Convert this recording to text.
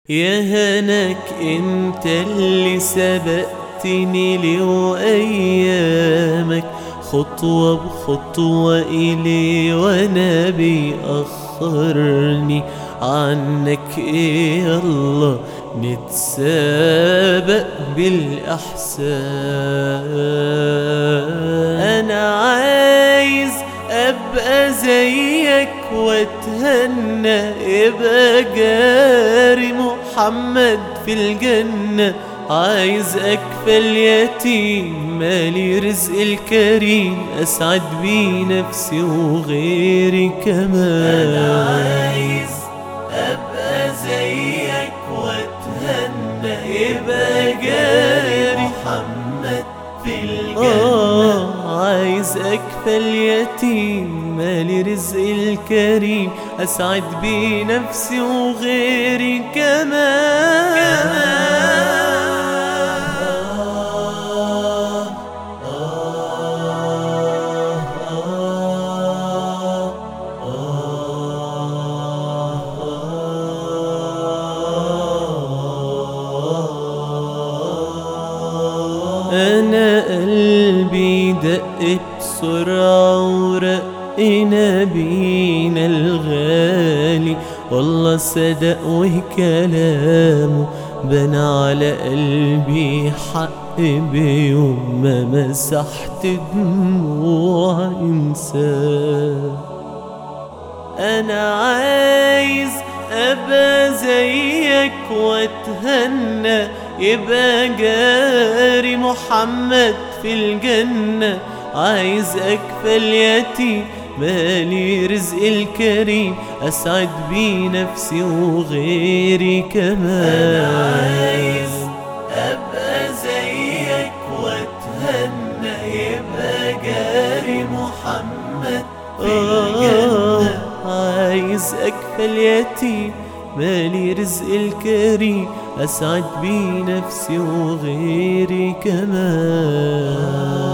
يا هناك انت اللي سبقتني لو ايامك خطوة بخطوة إلي وانا بيأخرني عنك إيه الله نتسابق بالأحسان أنا عايز أبقى زيك واتهنى يبقى جاري محمد في الجنة عايز أكفل يتيم مالي رزق الكريم أسعد بيه نفسي وغيري كمان أنا عايز أبقى زيك واتهنى يبقى جاري محمد في الجنة عايز أكفل يتيم مالي رزق الكريم أسعد بيه نفسي وغيري كمان أنا قلبي دق بسرعة ورقنا بينا الغالي والله صدق وكلامه بنى على قلبي حق بيوم ما مسحت دموع إنسان أنا عايز أبقى زيك واتهنى يبقى جاري محمد في الجنة عايز أكفل يتيم مالي رزق الكريم أسعد بيه نفسي وغيري كمان أنا عايز أبقى زيك واتهنى يبقى جاري محمد في الجنة عايز أكفل يتيم مالي رزق الكريم أسعد بيه نفسي وغيري كمان